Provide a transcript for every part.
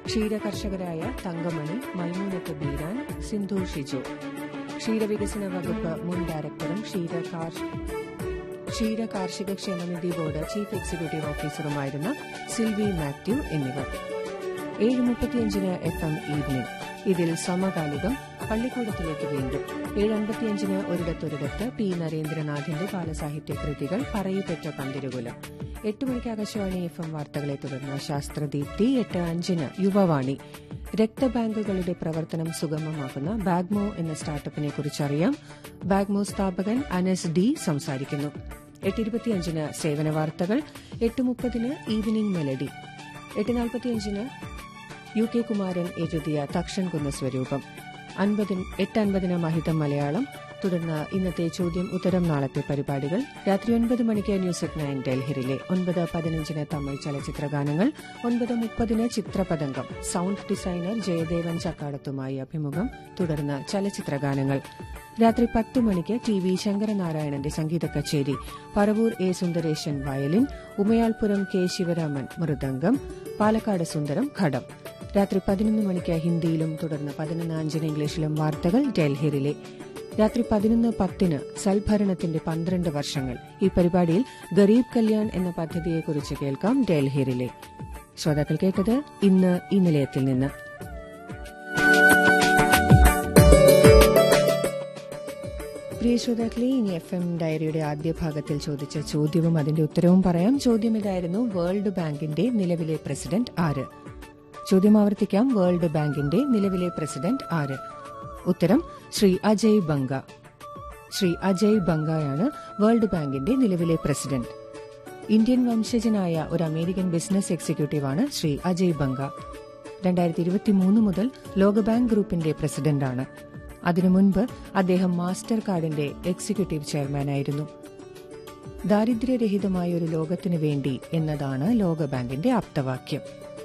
ക്ഷീരകർഷകരായ തങ്കമണി മൈമൂനത്ത് ബീരാൻ സിന്ധു ഷിജു ക്ഷീരവികസന വകുപ്പ് മുൻ ഡയറക്ടറും ക്ഷീര ക്ഷീര കാർഷിക ക്ഷേമനിധി ബോർഡ് ചീഫ് എക്സിക്യൂട്ടീവ് ഓഫീസറുമായിരുന്ന സിൽവി മാത്യു എന്നിവർ ഏഴ് മുപ്പത്തിയഞ്ചിന് എഫ് എം ഈവനിംഗ് ഇതിൽ സമകാലികം പള്ളിക്കൂടത്തിലേക്ക് വീണ്ടും ഏഴ് അൻപത്തിയഞ്ചിന് ഒരിടത്തൊരിടത്ത് പി നരേന്ദ്രനാഥിന്റെ ബാലസാഹിത്യ കൃതികൾ പറയപ്പെട്ട പന്തിരുകുലം എട്ട് മണിക്ക് ആകാശവാണി എഫ് എം വാർത്തകളെ തുടർന്ന് ശാസ്ത്രദീപ്തി എട്ട് അഞ്ചിന് യുവവാണി രക്തബാങ്കുകളുടെ പ്രവർത്തനം സുഗമമാക്കുന്ന ബാഗ്മോ എന്ന സ്റ്റാർട്ടപ്പിനെ കുറിച്ചറിയാം ബാഗ്മോ സ്ഥാപകൻ അനസ് ഡി സംസാരിക്കുന്നു എട്ടിരുപത്തിയഞ്ചിന് സേവന വാർത്തകൾ എട്ട് മുപ്പതിന് ഈവനിംഗ് മെലഡി എട്ട് നാൽപ്പത്തിയഞ്ചിന് യു കെ കുമാരൻ എഴുതിയ തക്ഷൻ കുന്ന സ്വരൂപം അൻപതിന് എട്ട് അൻപതിന് മഹിതം മലയാളം തുടർന്ന് ഇന്നത്തെ ചോദ്യം ഉത്തരം നാളത്തെ പരിപാടികൾ രാത്രി ഒൻപത് മണിക്ക് ന്യൂസ് അറ്റ് നയൻ ഡൽഹിയിലെ ഒൻപത് പതിനഞ്ചിന് തമിഴ് ചലച്ചിത്ര ഗാനങ്ങൾ ഒൻപത് മുപ്പതിന് ചിത്രപതംഗം സൌണ്ട് ഡിസൈനർ ജയദേവൻ ചക്കാടത്തുമായി അഭിമുഖം തുടർന്ന് ചലച്ചിത്ര ഗാനങ്ങൾ രാത്രി പത്ത് മണിക്ക് ടി വി ശങ്കരനാരായണന്റെ സംഗീത കച്ചേരി Paravur A Sundaresan violin Umayalpuram K Sivaraman mridangam Palakkad Sundaram ghatam രാത്രി പതിനൊന്ന് മണിക്ക് ഹിന്ദിയിലും തുടർന്ന് പതിനൊന്ന് അഞ്ചിന് ഇംഗ്ലീഷിലും വാർത്തകൾ ഡൽഹിയിലെ രാത്രി പതിനൊന്ന് പത്തിന് സൽഭരണത്തിന്റെ പന്ത്രണ്ട് വർഷങ്ങൾ ഈ പരിപാടിയിൽ ഗരീബ് കല്യാൺ എന്ന പദ്ധതിയെക്കുറിച്ച് കേൾക്കാം ഡൽഹിയിലെ ശ്രോതാക്കൾ കേട്ടത് ഇന്ന് ഈ നിലയത്തിൽ നിന്ന് പ്രിയ ശ്രോതാക്കളെ ഇനി എഫ് എം ഡയറിയുടെ ആദ്യ ഭാഗത്തിൽ ചോദിച്ച ചോദ്യവും അതിന്റെ ഉത്തരവും പറയാം ചോദ്യം ഇതായിരുന്നു വേൾഡ് ബാങ്കിന്റെ നിലവിലെ പ്രസിഡന്റ് ആര് ചോദ്യം ആവർത്തിക്കാം വേൾഡ് ബാങ്കിന്റെ നിലവിലെ പ്രസിഡന്റ് ആര് ഉത്തരം ശ്രീ അജയ് ബംഗ ശ്രീ അജയ് ബംഗയാണ് വേൾഡ് ബാങ്കിന്റെ നിലവിലെ പ്രസിഡന്റ് ഇന്ത്യൻ വംശജനായ ഒരു അമേരിക്കൻ ബിസിനസ് എക്സിക്യൂട്ടീവാണ് ശ്രീ അജയ് ബംഗ രണ്ടായിരത്തി ഇരുപത്തിമൂന്ന് മുതൽ ലോകബാങ്ക് ഗ്രൂപ്പിന്റെ പ്രസിഡന്റാണ് അതിനു മുൻപ് അദ്ദേഹം മാസ്റ്റർ കാർഡിന്റെ എക്സിക്യൂട്ടീവ് ചെയർമാനായിരുന്നു ദാരിദ്ര്യരഹിതമായ ഒരു ലോകത്തിനു വേണ്ടി എന്നതാണ് ലോകബാങ്കിന്റെ ആപ്തവാക്യം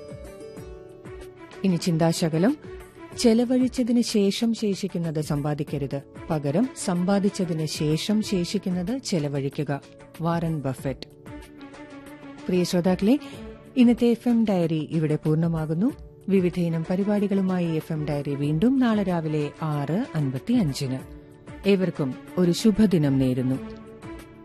ഇനി ചിന്താശകലം ചെലവഴിച്ചതിന് ശേഷം ശേഷിക്കുന്നത് സമ്പാദിക്കരുത് പകരം സമ്പാദിച്ചതിന് ശേഷം ശേഷിക്കുന്നത് ചെലവഴിക്കുക വാറൻ ബഫറ്റ് പ്രിയ ശ്രോതാക്കളെ ഇന്നത്തെ എഫ് എം ഡയറി ഇവിടെ പൂർണ്ണമാകുന്നു വിവിധയിനം പരിപാടികളുമായി എഫ് എം ഡയറി വീണ്ടും നാളെ രാവിലെ ആറ് അൻപത്തി അഞ്ചിന് ഏവർക്കും ഒരു ശുഭദിനം നേരുന്നു